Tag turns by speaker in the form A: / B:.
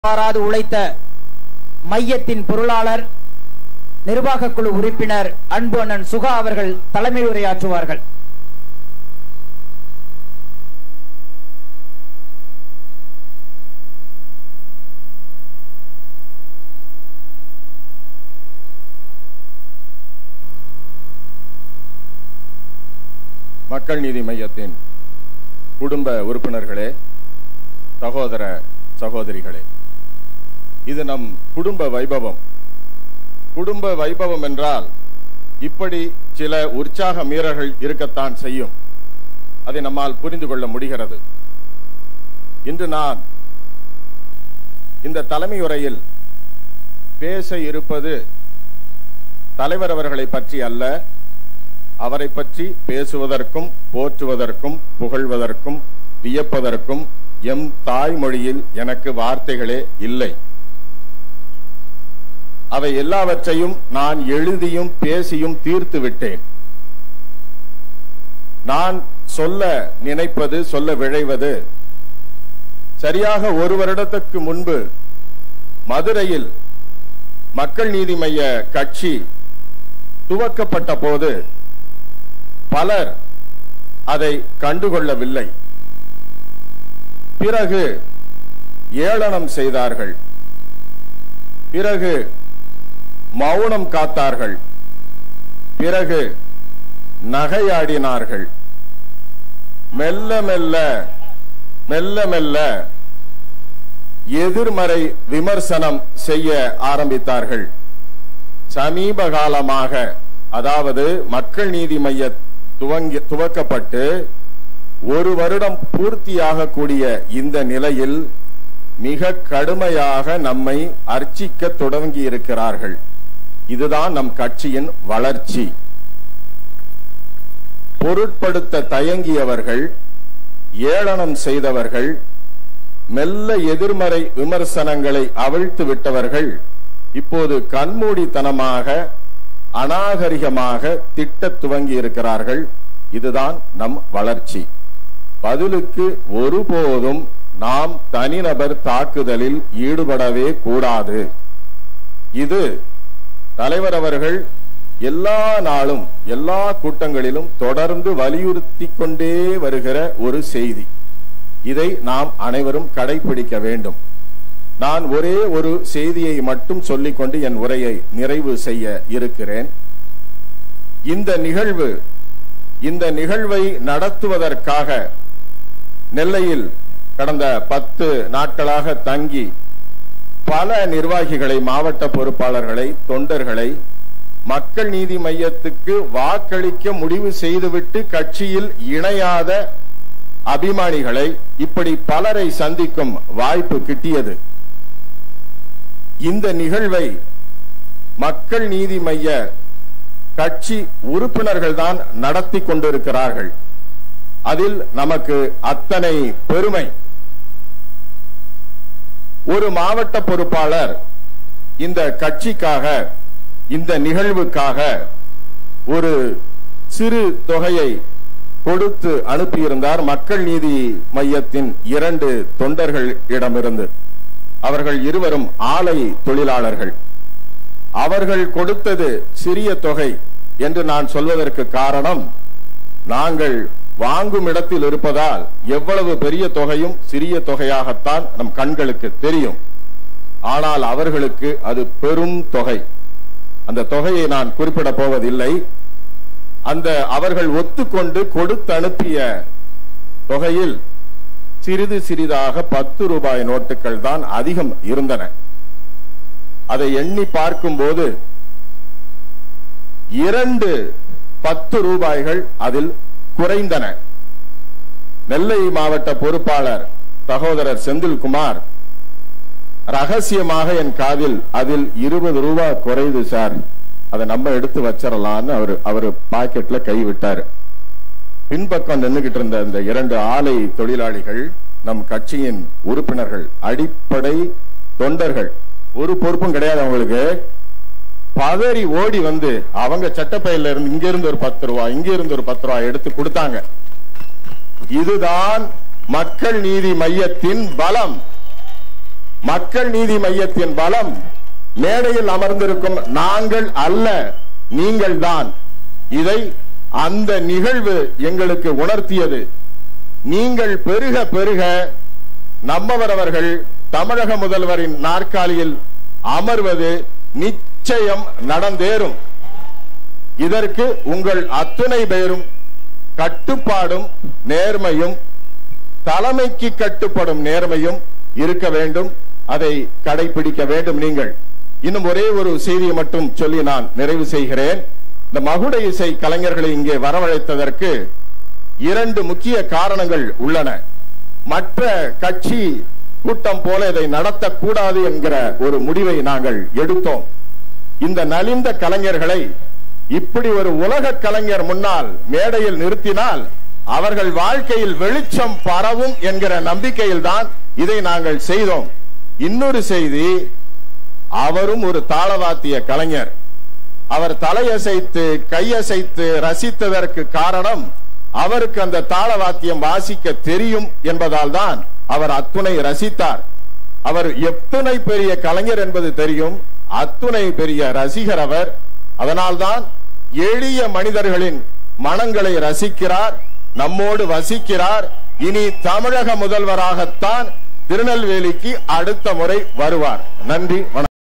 A: பாராது உழைத்த மையத்தின் பொருளாளர் நிர்வாகக் குழு உறுப்பினர் அன்பு அண்ணன் சுகா அவர்கள் தலைமை உரையாற்றுவார்கள்
B: மக்கள் நீதி மையத்தின் குடும்ப உறுப்பினர்களே சகோதர சகோதரிகளே இது நம் குடும்ப வைபவம் குடும்ப வைபவம் என்றால் இப்படி சில உற்சாக மீறல்கள் இருக்கத்தான் செய்யும் அதை நம்மால் புரிந்து கொள்ள முடிகிறது இன்று நான் இந்த தலைமை உரையில் பேச இருப்பது தலைவர் அவர்களை பற்றி அல்ல அவரை பற்றி பேசுவதற்கும் போற்றுவதற்கும் புகழ்வதற்கும் வியப்பதற்கும் எம் தாய்மொழியில் எனக்கு வார்த்தைகளே இல்லை அவை எல்லாவற்றையும் நான் எழுதியும் பேசியும் தீர்த்து விட்டேன் நான் சொல்ல நினைப்பது சொல்ல விழைவது சரியாக ஒரு வருடத்துக்கு முன்பு மதுரையில் மக்கள் நீதி மைய கட்சி துவக்கப்பட்ட போது பலர் அதை கண்டுகொள்ளவில்லை பிறகு ஏளனம் செய்தார்கள் பிறகு மௌனம் காத்தார்கள் பிறகு நகையாடினார்கள் மெல்ல மெல்ல மெல்ல மெல்ல எதிர்மறை விமர்சனம் செய்ய ஆரம்பித்தார்கள் சமீப காலமாக அதாவது மக்கள் நீதி மைய துவங்கி துவக்கப்பட்டு ஒரு வருடம் பூர்த்தியாக கூடிய இந்த நிலையில் மிக கடுமையாக நம்மை அர்ச்சிக்க தொடங்கி இருக்கிறார்கள் இதுதான் நம் கட்சியின் வளர்ச்சி பொருட்படுத்த தயங்கியவர்கள் ஏளனம் செய்தவர்கள் மெல்ல எதிர்மறை விமர்சனங்களை அவிழ்த்து விட்டவர்கள் இப்போது கண்மூடித்தனமாக அநாகரிகமாக திட்டத் துவங்கி இருக்கிறார்கள் இதுதான் நம் வளர்ச்சி பதிலுக்கு ஒருபோதும் நாம் தனிநபர் தாக்குதலில் ஈடுபடவே கூடாது இது தலைவர் அவர்கள் எல்லா நாளும் எல்லா கூட்டங்களிலும் தொடர்ந்து வலியுறுத்தி கொண்டே வருகிற ஒரு செய்தி இதை நாம் அனைவரும் கடைபிடிக்க வேண்டும் நான் ஒரே ஒரு செய்தியை மட்டும் சொல்லிக்கொண்டு என் உரையை நிறைவு செய்ய இருக்கிறேன் இந்த நிகழ்வு இந்த நிகழ்வை நடத்துவதற்காக நெல்லையில் கடந்த பத்து நாட்களாக தங்கி பல நிர்வாகிகளை மாவட்ட பொறுப்பாளர்களை தொண்டர்களை மக்கள் நீதி மையத்துக்கு வாக்களிக்க முடிவு செய்துவிட்டு கட்சியில் இணையாத அபிமானிகளை இப்படி பலரை சந்திக்கும் வாய்ப்பு கிட்டியது இந்த நிகழ்வை மக்கள் நீதி மைய கட்சி உறுப்பினர்கள் தான் நடத்தி கொண்டிருக்கிறார்கள் அதில் நமக்கு அத்தனை பெருமை ஒரு மாவட்ட பொறுப்பாளர் இந்த கட்சிக்காக இந்த நிகழ்வுக்காக ஒரு சிறு தொகையை கொடுத்து அனுப்பியிருந்தார் மக்கள் நீதி மையத்தின் இரண்டு தொண்டர்கள் இடமிருந்து அவர்கள் இருவரும் ஆலை தொழிலாளர்கள் அவர்கள் கொடுத்தது சிறிய தொகை என்று நான் சொல்வதற்கு காரணம் நாங்கள் வாங்கும் இடத்தில் இருப்பதால் எவ்வளவு பெரிய தொகையும் சிறிய தொகையாகத்தான் நம் கண்களுக்கு தெரியும் ஆனால் அவர்களுக்கு அது பெரும் தொகை அந்த தொகையை நான் குறிப்பிட போவதில்லை அந்த அவர்கள் ஒத்துக்கொண்டு கொடுத்து அனுப்பிய தொகையில் சிறிது சிறிதாக பத்து ரூபாய் நோட்டுகள் தான் அதிகம் இருந்தன அதை எண்ணி பார்க்கும்போது இரண்டு பத்து ரூபாய்கள் அதில் குறைந்தன நெல்லை மாவட்ட பொறுப்பாளர் சகோதரர் செந்தில்குமார் ரகசியமாக என் காதில் அதில் இருபது ரூபாய் குறையுது சார் அதை நம்ம எடுத்து வச்சிடலாம்னு அவரு அவரு பாக்கெட்ல கை விட்டாரு பின்பக்கம் நின்றுகிட்டு இருந்த இந்த இரண்டு ஆலை தொழிலாளிகள் நம் கட்சியின் உறுப்பினர்கள் அடிப்படை தொண்டர்கள் ஒரு பொறுப்பும் கிடையாது அவங்களுக்கு பதறி ஓடி வந்து அவங்க சட்டப்பையில இருந்து இங்க இருந்து ஒரு பத்து ரூபாய் இங்க இருந்து ஒரு பத்து ரூபாய் எடுத்து கொடுத்தாங்க இதுதான் மக்கள் நீதி மையத்தின் பலம் மக்கள் நீதி மையத்தின் பலம் மேடையில் அமர்ந்திருக்கும் நாங்கள் அல்ல நீங்கள் தான் இதை அந்த நிகழ்வு எங்களுக்கு உணர்த்தியது நீங்கள் பெருக பெருக நம்மவர் அவர்கள் தமிழக முதல்வரின் நாற்காலியில் அமர்வது நிச்சயம் நடந்தேறும் இதற்கு உங்கள் அத்துணை பேரும் கட்டுப்பாடும் நேர்மையும் தலைமைக்கு கட்டுப்படும் நேர்மையும் இருக்க வேண்டும் அதை கடைபிடிக்க வேண்டும் நீங்கள் இன்னும் ஒரே ஒரு செய்தியை மட்டும் சொல்லி நான் நிறைவு செய்கிறேன் இந்த மகுட இசை கலைஞர்களை இங்கே வரவழைத்ததற்கு இரண்டு முக்கிய காரணங்கள் உள்ளன மற்ற கட்சி கூட்டம் போல இதை நடத்தக்கூடாது என்கிற ஒரு முடிவை நாங்கள் எடுத்தோம் இந்த நலிந்த கலைஞர்களை இப்படி ஒரு உலக கலைஞர் முன்னால் மேடையில் நிறுத்தினால் அவர்கள் வாழ்க்கையில் வெளிச்சம் பரவும் என்கிற நம்பிக்கையில் தான் இதை நாங்கள் செய்தோம் இன்னொரு செய்தி அவரும் ஒரு தாளவாத்திய கலைஞர் அவர் தலையசைத்து கையசைத்து ரசித்ததற்கு காரணம் அவருக்கு அந்த தாளவாத்தியம் வாசிக்க தெரியும் என்பதால் தான் அவர் அத்துணை ரசித்தார் அவர் எத்துணை பெரிய கலைஞர் என்பது தெரியும் அத்துணை பெரிய ரசிகர் அவர் அதனால்தான் எளிய மனிதர்களின் மனங்களை ரசிக்கிறார் நம்மோடு வசிக்கிறார் இனி தமிழக முதல்வராகத்தான் திருநெல்வேலிக்கு அடுத்த முறை வருவார் நன்றி வணக்கம்